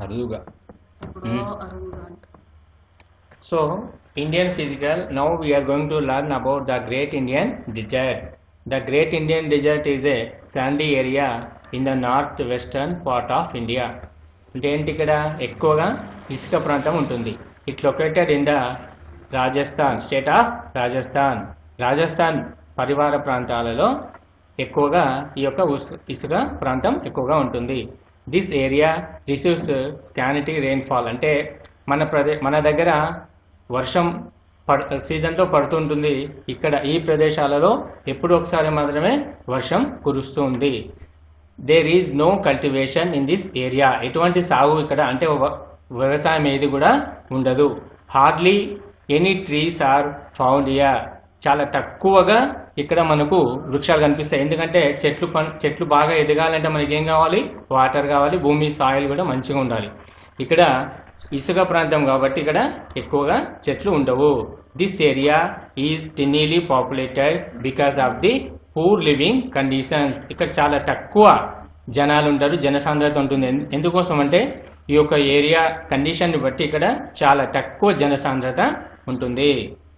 అరుదుగా ఎప్పుడో అరుదుగా అంట So, Indian physical, now we are going to learn about the Great Indian Desert. The Great Indian Desert is a sandy area in the northwestern part of India. అంటే ఏంటి ఇక్కడ ఎక్కువగా ఇసుక ప్రాంతం ఉంటుంది it located in the Rajasthan state of Rajasthan Rajasthan పరివార ప్రాంతాలలో ఎక్కువగా ఈ యొక్క ఉస్- ఇసుక ప్రాంతం ఎక్కువగా ఉంటుంది this area receives scanty rainfall అంటే మన ప్రదే మన దగ్గర వర్షం పడ్ సీజన్లో పడుతుంటుంది ఇక్కడ ఈ ప్రదేశాలలో ఎప్పుడు ఒకసారి మాత్రమే వర్షం కురుస్తుంది there is no cultivation in this area ఎటువంటి సాగు ఇక్కడ అంటే వ- వ్యవసాయం ఏది కూడా ఉండదు hardly any trees are found here చాలా తక్కువగా ఇక్కడ మనకు వృక్షాలు కనిపిస్తాయి ఎందుకంటే చెట్లు పం- చెట్లు బాగా ఎదగాలంటే మనకి ఏం కావాలి వాటర్ కావాలి భూమి సాయిల్ కూడా మంచిగా ఉండాలి ఇక్కడ ఇసుక ప్రాంతం కాబట్టి ఇక్కడ ఎక్కువగా చెట్లు ఉండవు this area is thinly populated because of the poor living conditions ఇక్కడ చాలా తక్కువ జనాలు ఉంటారు జనసాంద్రత ఉంటుంది ఎందు- ఎందుకోసం అంటే ఈ యొక్క ఏరియా కండిషన్ బట్టి ఇక్కడ చాలా తక్కువ జనసాంద్రత ఉంటుంది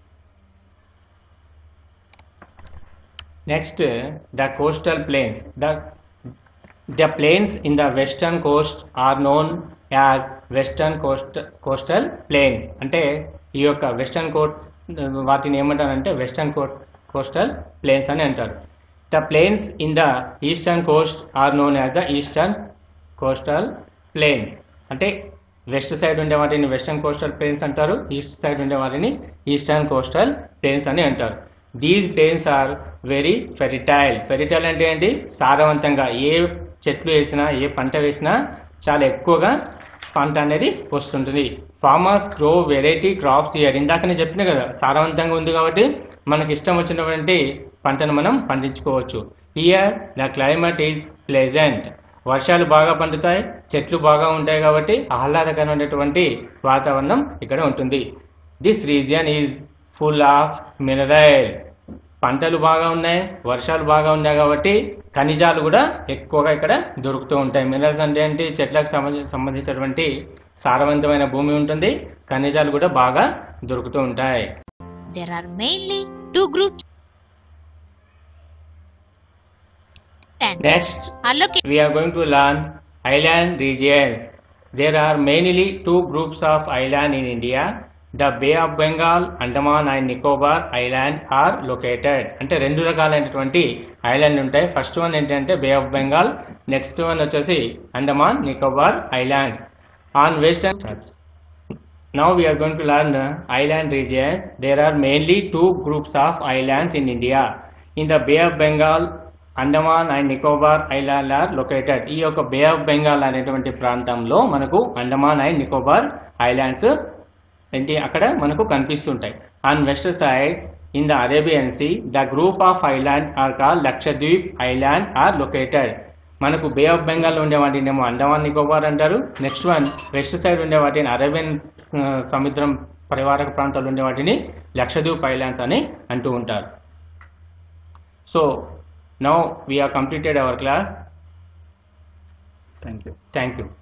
next the coastal plains the The plains in the western coast are known as western coast coastal plains అంటే ఈ యొక్క వెస్టర్న్ కోస్ట్ వాటిని ఏమంటారంటే వెస్టర్న్ కోస్టల్ ప్లేన్స్ అని అంటారు the plains in the eastern coast are known as the eastern coastal plains అంటే west side ఉండే వాటిని వెస్టర్న్ కోస్టల్ ప్లేన్స్ అంటారు ఈస్ట్ సైడ్ ఉండే వాటిని ఈస్టర్న్ కోస్టల్ ప్లేన్స్ అని అంటారు these plains are very fertile fertile అంటే ఏంటి సారవంతంగా ఏ చెట్లు వేసినా ఏ పంట వేసినా చాలా ఎక్కువగా పంట అనేది వస్తుంటుంది farmers grow variety crops here ఇందాకనే చెప్పిన కదా సారవంతంగా ఉంది కాబట్టి మనకి ఇష్టం వచ్చినటువంటి పంటను మనం పండించుకోవచ్చు here the climate is pleasant వర్షాలు బాగా పండుతాయి చెట్లు బాగా ఉంటాయి కాబట్టి ఆహ్లాదకరమైనటువంటి వాతావరణం ఇక్కడ ఉంటుంది this region is full of minerals పంటలు బాగా ఉన్నాయి వర్షాలు బాగా ఉన్నాయి కాబట్టి ఖనిజాలు కూడా ఎక్కువగా ఇక్కడ దొరుకుతూ ఉంటాయి మినరల్స్ అంటే ఏంటి చెట్లకు సంబంధి సంబంధించినటువంటి సారవంతమైన భూమి ఉంటుంది ఖనిజాలు కూడా బాగా దొరుకుతూ ఉంటాయి There are mainly two groups. And next allocate we are going to learn island regions. There are mainly two groups of island in India. The Bay of Bengal, Andaman and Nicobar Island are located. అంటే రెండు రకాలైనటువంటి island ఉంటాయి first one ఏంటంటే Bay of Bengal next one వచ్చేసి Andaman Nicobar islands on western Now we are going to learn the island regions. There are mainly two groups of islands in India. In the Bay of Bengal, Andaman and Nicobar island are located ఈ యొక్క బే of Bengal అనేటువంటి ప్రాంతంలో మనకు Andaman and Nicobar islands ఏంటి అక్కడ మనకు కనిపిస్తుంటాయి on west side in the Arabian Sea the group of island are call Lakshadweep island are located మనకు బే ఆఫ్ బెంగాల్ ఉండే వాటిని ఏమో అండమాన్ నికోబార్ అంటారు నెక్స్ట్ వన్ వెస్ట్ సైడ్ ఉండే వాటిని అరేబియన్ స- సముద్రం పరివారక ప్రాంతాలు ఉండే వాటిని లక్షద్వీప్ ఐలాండ్స్ అని అంటూ ఉంటారు so now we are completed our class thank you thank you